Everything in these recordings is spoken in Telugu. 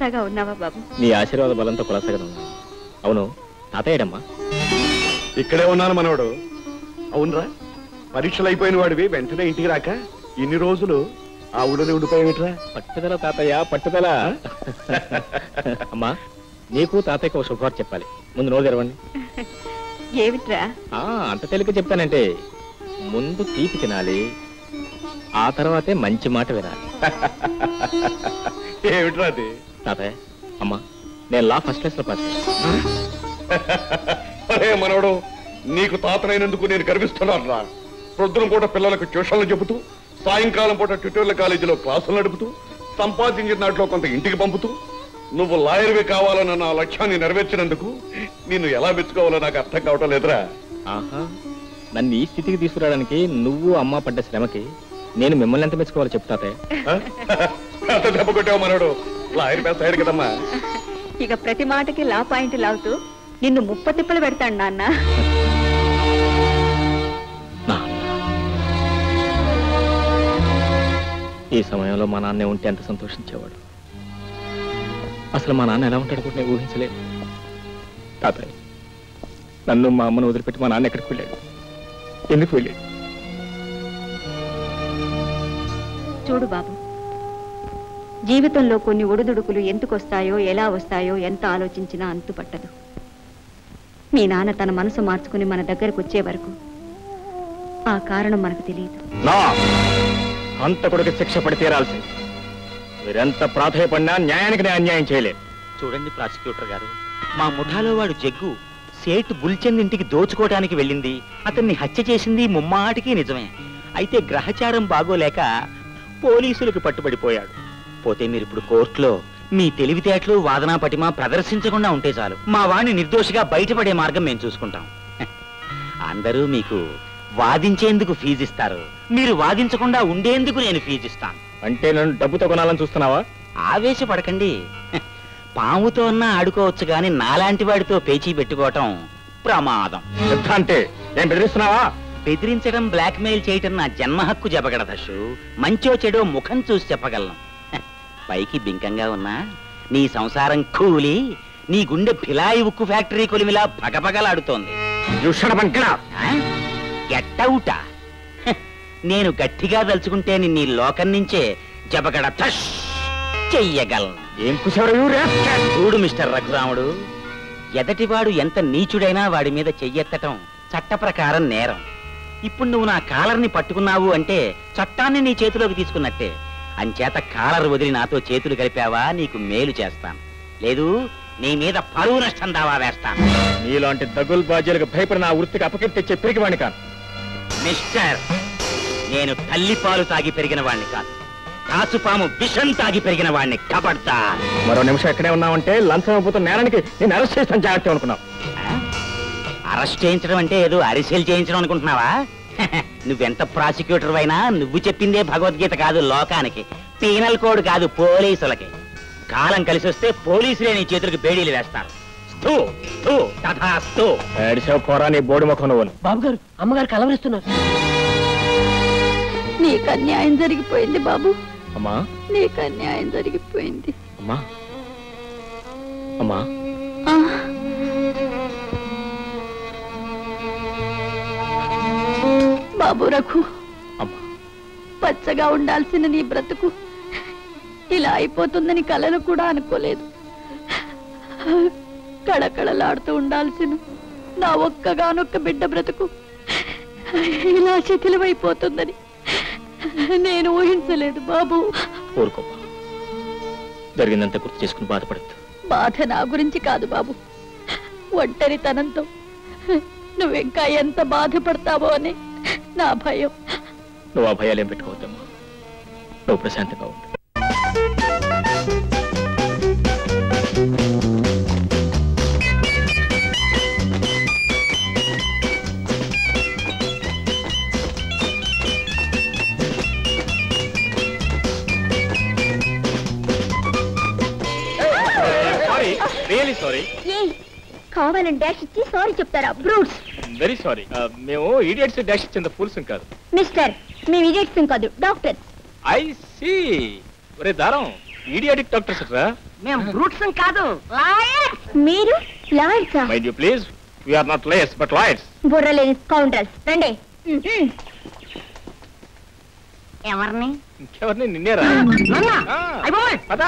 కులాసాగా ఉన్నావా బాబు నీ ఆశీర్వాద బలంతో కులాసగా ఉన్నాను అవును తాతయ్యడమ్మా ఇక్కడే ఉన్నాను మనవడు అవునరా పరీక్షలు అయిపోయిన వాడివి వెంటనే ఇంటికి రాక ఇన్ని రోజులు ఆ ఊళ్ళోనే ఉండిపోయావిట్రా పట్టుదల తాతయ్య పట్టుదల అమ్మా నీకు తాతయ్యకు ఒక శుభవార్త చెప్పాలి ముందు నోరు తెరవండి ఏమిట్రా ఆ, అంత తెలియక చెప్తానంటే ముందు తీపి తినాలి ఆ తర్వాతే మంచి మాట వినాలి ఏమిట్రా అది తాతయ్య అమ్మా నేను లా ఫస్ట్ క్లాస్ లో పాస్ అయ్యాను. అరే మనవడు నీకు తాతనైనందుకు నేను గర్విస్తున్నాను రా ప్రొద్దున పూట పిల్లలకు ట్యూషన్లు చెబుతూ సాయంకాలం పూట ట్యూటోరియల్ కాలేజీలో క్లాసులు నడుపుతూ సంపాదించిన దాంట్లో కొంత ఇంటికి పంపుతూ నువ్వు లాయర్వి కావాలన్న నా లక్ష్యాన్ని నెరవేర్చినందుకు నిన్ను ఎలా మెచ్చుకోవాలో నాకు అర్థం కావటం లేదురా ఆహా నన్ను ఈ స్థితికి తీసుకురావడానికి నువ్వు అమ్మ పడ్డ శ్రమకి నేను మిమ్మల్ని ఎంత మెచ్చుకోవాలో చెప్పు తాతయ్య అంత దెబ్బ కొట్టావు మనోడు లాయర్ బెస్ట్ అయ్యాడు కదమ్మా ఇక ప్రతి మాటకి లా పాయింట్ లాగుతూ నిన్ను ముప్ప తిప్పలు పెడతాడు నాన్న ఈ సమయంలో మా నాన్నే ఉంటే ఎంత సంతోషించేవాడు అసలు మా నాన్న ఎలా ఉంటాడు కూడా నేను ఊహించలేదు తాతయ్య నన్ను మా అమ్మను వదిలిపెట్టి మా నాన్న ఎక్కడికి వెళ్ళాడు ఎందుకు వెళ్ళాడు చూడు బాబు జీవితంలో కొన్ని ఒడిదుడుకులు ఎందుకు వస్తాయో ఎలా వస్తాయో ఎంత ఆలోచించినా అంతుపట్టదు మీ నాన్న తన మనసు మార్చుకుని మన దగ్గరకు వచ్చే వరకు ఆ కారణం మనకు తెలియదు నా హంతకుడికి శిక్ష పడి తీరాల్సింది మీరెంత ప్రాధాయపడినా న్యాయానికి నేను అన్యాయం చేయలేదు చూడండి ప్రాసిక్యూటర్ గారు మా ముఠాలో వాడు జగ్గు సేట్ బుల్చంద్ ఇంటికి దోచుకోవడానికి వెళ్ళింది అతన్ని హత్య చేసింది ముమ్మాటికి నిజమే అయితే గ్రహచారం బాగోలేక పోలీసులకు పట్టుబడిపోయాడు పోతే మీరు ఇప్పుడు కోర్టులో మీ తెలివితేటలు వాదనా పటిమ ప్రదర్శించకుండా ఉంటే చాలు మా వాణ్ణి నిర్దోషిగా బయటపడే మార్గం మేము చూసుకుంటాం హె, అందరూ మీకు వాదించేందుకు ఫీజు ఇస్తారు మీరు వాదించకుండా ఉండేందుకు నేను ఫీజు ఇస్తాను అంటే నన్ను డబ్బుతో కొనాలని చూస్తున్నావా ఆవేశపడకండి హె, పాముతో అన్నా ఆడుకోవచ్చు గాని నాలాంటి వాడితో పేచీ పెట్టుకోవటం ప్రమాదం యుద్ధ అంటే ఏం బెదిరిస్తున్నావా బెదిరించడం బ్లాక్మెయిల్ చేయటం నా జన్మ హక్కు చెప్పగలదశు మంచో చెడో ముఖం చూసి చెప్పగలను హె, పైకి బింకంగా ఉన్నా నీ సంసారం కూలి నీ గుండె భిలాయి ఉక్కు ఫ్యాక్టరీ కొలిమిలా పగపగలాడుతోంది గెట్టవుటా నేను గట్టిగా దలుచుకుంటే నిన్ను ఈ లోకం నుంచే జబగడ థష్ చెయ్యగలను ఏం కుసేవరు చూడు మిస్టర్ రఘురాముడు ఎదటివాడు ఎంత నీచుడైనా వాడి మీద చెయ్యెత్తటం చట్ట ప్రకారం నేరం ఇప్పుడు నువ్వు నా కాలర్ని పట్టుకున్నావు అంటే చట్టాన్ని నీ చేతిలోకి తీసుకున్నట్టే అంచేత కాలర్ వదిలి నాతో చేతులు కలిపావా నీకు మేలు చేస్తాను లేదు నీ మీద పరువు నష్టం దావా వేస్తాను నీలాంటి దగుల్ బాధ్యులకు భయపడి నా వృత్తికి అపకీర్తి తెచ్చే పిరికివాణి కాను మిస్టర్ నేను తల్లి పాలు తాగి పెరిగిన వాణ్ణి కాదు కాసుపాము విషం తాగి పెరిగిన వాణ్ణి కబడ్తా మరో నిమిషం ఎక్కడే ఉన్నావంటే లంచం అయిపోతున్న నేరానికి నేను అరెస్ట్ చేస్తాను జాగ్రత్త అనుకున్నావు అరెస్ట్ చేయించడం అంటే ఏదో అరిసెలు చేయించడం అనుకుంటున్నావా నువ్వెంత ప్రాసిక్యూటర్ అయినా నువ్వు చెప్పిందే భగవద్గీత కాదు లోకానికి పీనల్ కోడ్ కాదు పోలీసులకి కాలం కలిసి వస్తే పోలీసులే నీ చేతులకు బేడీలు వేస్తారు స్థూ, స్థూ, తథాస్తు. ఏడిసావు పోరా నీ బోడి ముఖం నువ్వు బాబు గారు అమ్మగారు కలవరిస్తున్నారు నీకు అన్యాయం జరిగిపోయింది బాబు అమ్మా నీకు అన్యాయం జరిగిపోయింది అమ్మా అమ్మా ఆ. బాబు రఘు అమ్మా పచ్చగా ఉండాల్సిన నీ బ్రతుకు ఇలా అయిపోతుందని కలలు కూడా అనుకోలేదు కళకళలాడుతూ ఉండాల్సిన నా ఒక్కగానొక్క బిడ్డ బ్రతుకు ఇలా శిథిలమైపోతుందని నేను ఊహించలేదు బాబు ఊరుకోమ్మా జరిగిందంతా గుర్తు చేసుకుని బాధపడద్దు బాధ నా గురించి కాదు బాబు ఒంటరితనంతో నువ్వింకా ఎంత బాధపడతావో అని నా భయం నువ్వు ఆ భయాలేం పెట్టుకోవద్దమ్మా నువ్వు ప్రశాంతంగా ఉండు సారీ రియలీ సారీ కావాలని డాష్ ఇచ్చి సారీ చెప్తారా బ్రూట్స్ వెరీ సారీ మేము ఈడియట్స్ డాష్ ఇచ్చిన ఫూల్స్ కాదు మిస్టర్ మీ విజయ్ సింగ్ కాదు డాక్టర్ ఐ సీ ఒరే దారం ఈడియాటిక్ డాక్టర్స్ రా మేము బ్రూట్స్ కాదు లాయర్స్ మీరు లాయర్సా mind you please we are not layers but lawyers బుర్రలేని కౌంటర్స్ రండి ఎవరిని ఇంకెవరిని నిన్నేరా నన్న ఆ. అయిపోయి పదా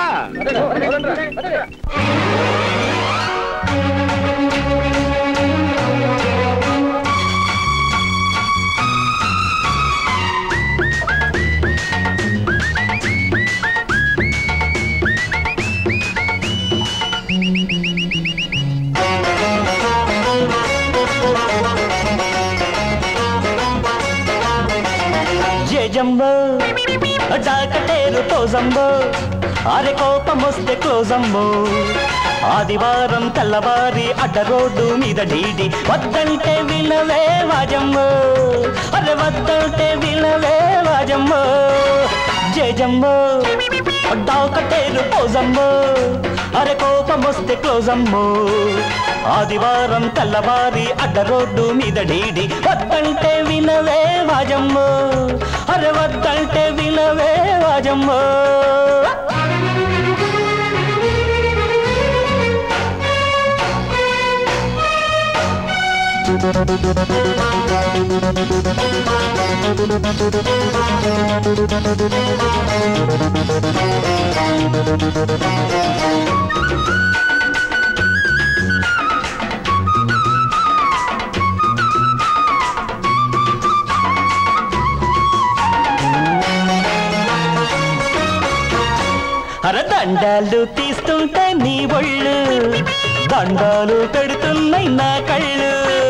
జంబో డాకటేరు పోజంబో అరే కోపమొస్తే క్లోజంబో ఆదివారం తెల్లవారి అడ్డ రోడ్డు మీద డీడి వద్దంటే వినవే వాజమ్మో అరే వద్దంటే వినవే వాజమ్మో జయజమ్మో డాకటేరు పోజమ్మో అరే కోపమొస్తే క్లోజమ్మో ఆదివారం తెల్లవారి అడ్డ రోడ్డు మీద డీడి వద్దంటే వినవే వాజమ్మో అరే వద్దంటే వినవే వాజమ్మో అర దండాలు తీస్తుంటే నీ ఒళ్ళు దండాలు పెడుతున్నాయి నా కళ్ళు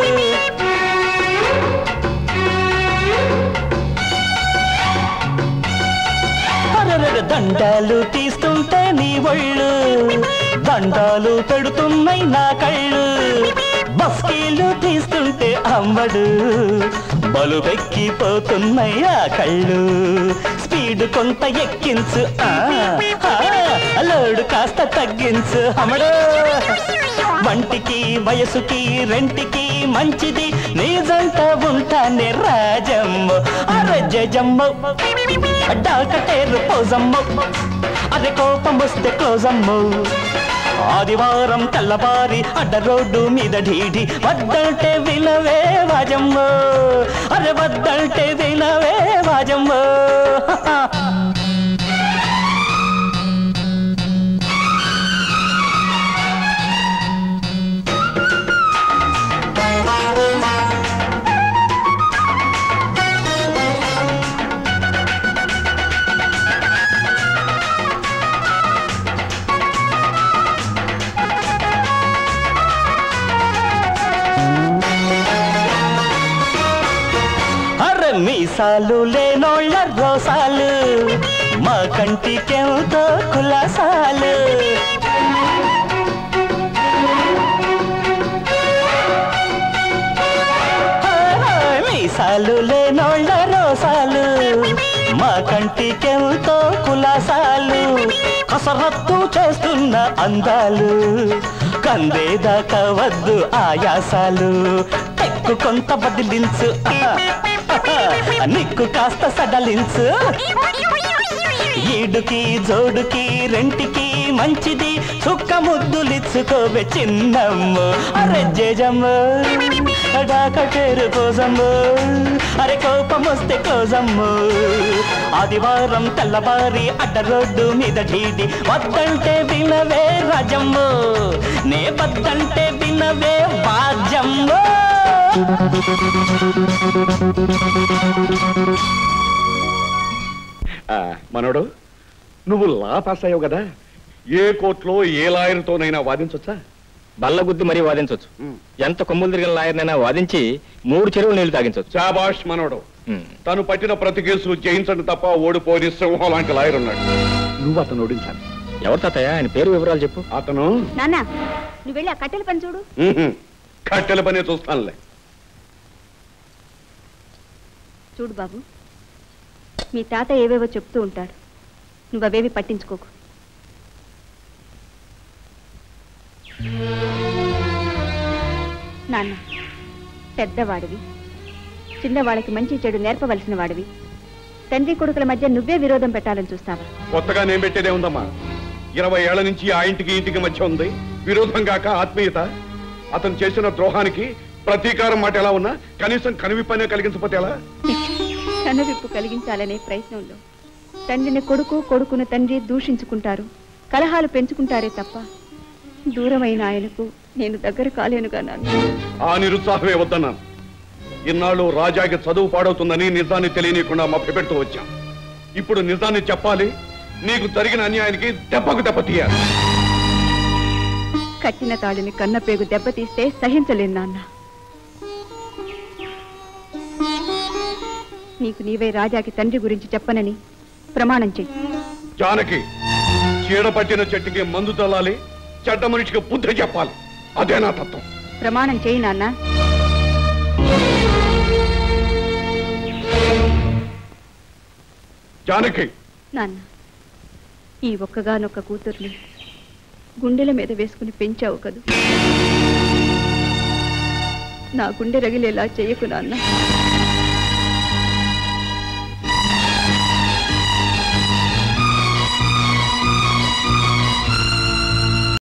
అరరర దండాలు తీస్తుంటే నీ ఒళ్ళు దండాలు పెడుతున్నాయి నా కళ్ళు బస్కీలు తీస్తుంటే అమ్మడు బలువెక్కిపోతున్నాయి ఆ కళ్ళు స్పీడ్ కొంత ఎక్కించు ఆ, ఆ, లోడు కాస్త తగ్గించు అమ్మడు వంటికి వయసుకి రెంటికి మంచిది నీజంట ఉంటానే రాజమ్మ అరే జజమ్మ డాకటేరు పోజమ్మ అరే కోపం వస్తే క్లోజమ్మ ఆదివారం తెల్లవారి అడ్డ రోడ్డు మీద ఢీఢి వద్దంటే వినవే వాజమ్మ అరే వద్దంటే వినవే వాజమ్మ అరే మీసాలు లేనోళ్ళ రోసాలు మా కంటికెంతో కులాసాలు హాయ్, మీసాలు లేనోళ్ళ రోసాలు మా కంటికెంతో కులాసాలు కసరత్తు చేస్తున్న అందాలు కందేదాకా వద్దు ఆయాసాలు టెక్కు కొంత బదిలించు నిక్కు కాస్త సడలించు ఈడుకి జోడుకి రెంటికి మంచిది చుక్క ముద్దులిచ్చుకోవే చిన్నమ్మ అరే జేజమ్మ డాకటేరు కోసమ్మ అరే కోపం వస్తే కోసమ్మ ఆదివారం తెల్లవారి అడ్డ రోడ్డు మీద ఢీడి వద్దంటే వినవే రాజమ్మ నే వద్దంటే వినవే వాజమ్మ ఆ, మనోడు నువ్వు లా పాస్ అయ్యావు కదా ఏ కోర్టులో ఏ లాయర్తోనైనా వాదించొచ్చా బల్లగుద్ది మరీ వాదించవచ్చు ఎంత కొమ్ములు తిరిగిన లాయర్నైనా వాదించి మూడు చెరువులు నీళ్లు తాగించవచ్చు శాబాష్ మనోడు తను పట్టిన ప్రతి కేసులు జయించండి తప్ప ఓడిపోని సింహం లాంటి లాయర్ ఉన్నాడు నువ్వు అతను ఓడించాలి ఎవరు తాతయ్య ఆయన పేరు వివరాలు చెప్పు అతను నాన్న నువ్వు వెళ్ళి ఆ కట్టెల పని చూడు ఉహుం, కట్టెల పనే చూస్తానులే చూడు బాబు మీ తాత ఏవేవో చెప్తూ ఉంటాడు నువ్వు అవేవి పట్టించుకోకు నాన్న పెద్దవాడివి చిన్నవాళ్ళకి మంచి చెడు నేర్పవలసిన వాడివి తండ్రి కొడుకుల మధ్య నువ్వే విరోధం పెట్టాలని చూస్తావా కొత్తగా నేను పెట్టేదే ఉందమ్మా ఇరవై ఏళ్ల నుంచి ఆ ఇంటికి ఈ ఇంటికి మధ్య ఉంది విరోధం కాక ఆత్మీయత అతను చేసిన ద్రోహానికి ప్రతీకారం మాట ఎలా ఉన్నా కనీసం కనువిప్పనే కలిగించకపోతే ఎలా కనువిప్పు కలిగించాలనే ప్రయత్నంలో తండ్రిని కొడుకు కొడుకును తండ్రి దూషించుకుంటారు కలహాలు పెంచుకుంటారే తప్ప దూరమైన ఆయనకు నేను దగ్గర కాలేనుగా నాన్న ఆ నిరుత్సాహమే వద్దన్నాను ఇన్నాళ్ళు రాజాకి చదువు పాడవుతుందని నిజాన్ని తెలియనీయకుండా మభ్య పెడుతూ వచ్చాం ఇప్పుడు నిజాన్ని చెప్పాలి నీకు జరిగిన అన్యాయానికి దెబ్బకు దెబ్బ తీయాలి కట్టిన తాళిని కన్నపేగు దెబ్బతీస్తే సహించలేను నాన్న నీకు నీవే రాజాకి తండ్రి గురించి చెప్పనని ప్రమాణం చెయ్యి జానకి చీడ పట్టిన చెట్టుకి మందు చల్లాలి చెడ్డ మనిషికి బుద్ధి చెప్పాలి అదే నా తత్వం ప్రమాణం చేయి నాన్న జానకి నాన్న ఈ ఒక్కగానొక్క కూతుర్ని గుండెల మీద వేసుకుని పెంచావు కదూ నా గుండె రగిలేలా చెయ్యకు నాన్న